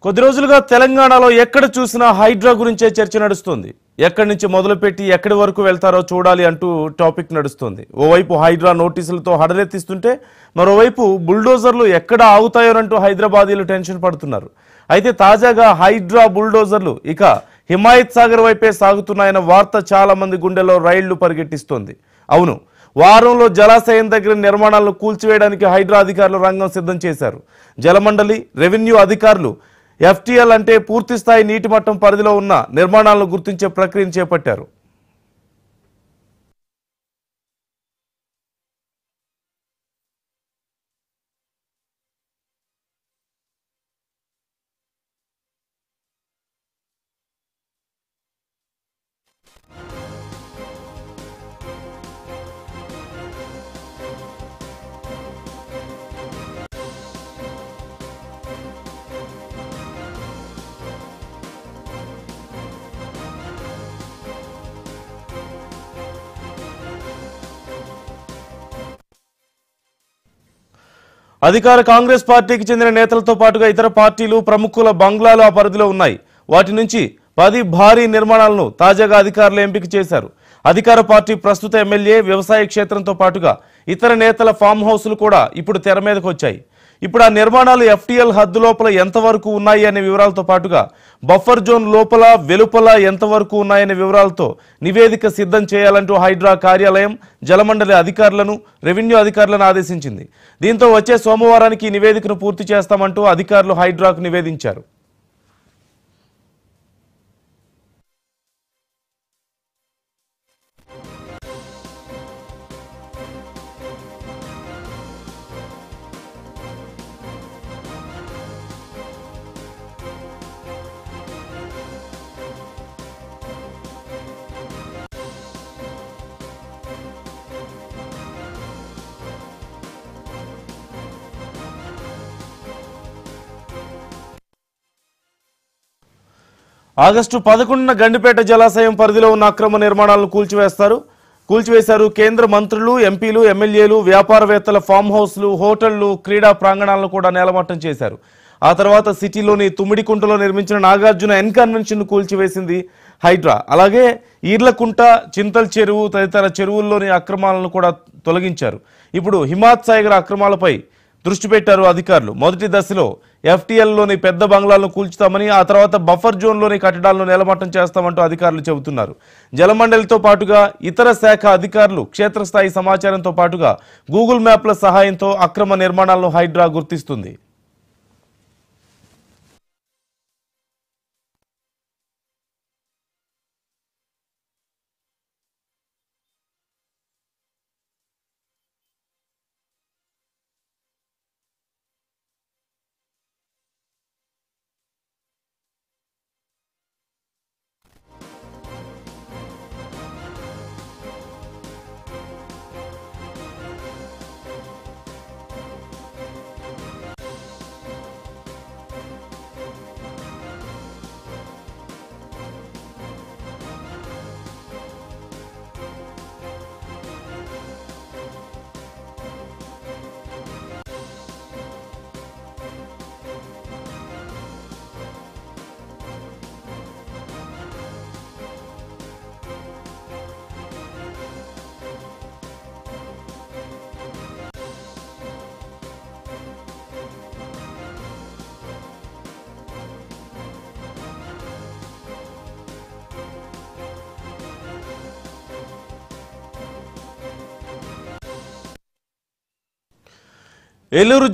కొద్ది రోజులుగా తెలంగాణలో ఎక్కడ చూసినా హైడ్రా గురించే చర్చ నడుస్తుంది ఎక్కడి నుంచి మొదలుపెట్టి ఎక్కడి వరకు వెళ్తారో చూడాలి అంటూ టాపిక్ నడుస్తుంది ఓవైపు హైడ్రా నోటీసులతో హడలెత్తిస్తుంటే మరోవైపు బుల్డోజర్లు ఎక్కడ ఆగుతాయోనంటూ హైదరాబాదీలు టెన్షన్ పడుతున్నారు అయితే తాజాగా హైడ్రా బుల్డోజర్లు ఇక హిమాయత్ సాగర్ వైపే సాగుతున్నాయన్న వార్త చాలా మంది గుండెలో రైళ్లు పరిగెట్టిస్తోంది అవును వారంలో జలాశయం దగ్గర నిర్మాణాలను కూల్చివేయడానికి హైడ్రా అధికారులు రంగం సిద్ధం చేశారు జలమండలి రెవెన్యూ అధికారులు ఎఫ్టీఎల్ అంటే పూర్తి స్థాయి నీటి మట్టం పరిధిలో ఉన్న నిర్మాణాలను గుర్తించే ప్రక్రియను చేపట్టారు అధికార కాంగ్రెస్ పార్టీకి చెందిన నేతలతో పాటుగా ఇతర పార్టీలు ప్రముఖుల బంగ్లాలు ఆ పరిధిలో ఉన్నాయి వాటి నుంచి పది భారీ నిర్మాణాలను తాజాగా అధికారులు ఎంపిక చేశారు అధికార పార్టీ ప్రస్తుత ఎమ్మెల్యే వ్యవసాయ క్షేత్రంతో పాటుగా ఇతర నేతల ఫామ్ హౌస్లు కూడా ఇప్పుడు తెర మీదకు వచ్చాయి ఇప్పుడు ఆ నిర్మాణాలు ఎఫ్టీఎల్ హద్దు లోపల ఎంతవరకు ఉన్నాయి అనే వివరాలతో పాటుగా బఫర్ జోన్ లోపల వెలుపల ఎంతవరకు ఉన్నాయనే వివరాలతో నివేదిక సిద్ధం చేయాలంటూ హైడ్రా కార్యాలయం జలమండలి అధికారులను రెవెన్యూ అధికారులను ఆదేశించింది దీంతో వచ్చే సోమవారానికి ఈ నివేదికను పూర్తి చేస్తామంటూ అధికారులు హైడ్రాకు నివేదించారు ఆగస్టు పదకొండున గండిపేట జలాశయం పరిధిలో ఉన్న అక్రమ నిర్మాణాలను కూల్చివేస్తారు కూల్చివేశారు కేంద్ర మంత్రులు ఎంపీలు ఎమ్మెల్యేలు వ్యాపారవేత్తల ఫామ్ హౌస్లు హోటళ్లు క్రీడా ప్రాంగణాలను కూడా నేలమట్టం చేశారు ఆ తర్వాత సిటీలోని తుమ్మిడికుంటలో నిర్మించిన నాగార్జున ఎన్ కన్వెన్షన్ కూల్చివేసింది హైడ్రా అలాగే ఈర్లకుంట చింతల్ చెరువు తదితర చెరువుల్లోని అక్రమాలను కూడా తొలగించారు ఇప్పుడు హిమాత్ సాగర్ అక్రమాలపై దృష్టి పెట్టారు అధికారులు మొదటి దశలో ఎఫ్టీఎల్లోని పెద్ద బంగ్లాలను కూల్చుతామని ఆ తర్వాత బఫర్ జోన్లోని కట్టడాలను నేలమట్టం చేస్తామంటూ అధికారులు చెబుతున్నారు జలమండలితో పాటుగా ఇతర శాఖ అధికారులు క్షేత్రస్థాయి సమాచారంతో పాటుగా గూగుల్ మ్యాప్ల సహాయంతో అక్రమ నిర్మాణాలను హైడ్రా గుర్తిస్తుంది ఏలూరు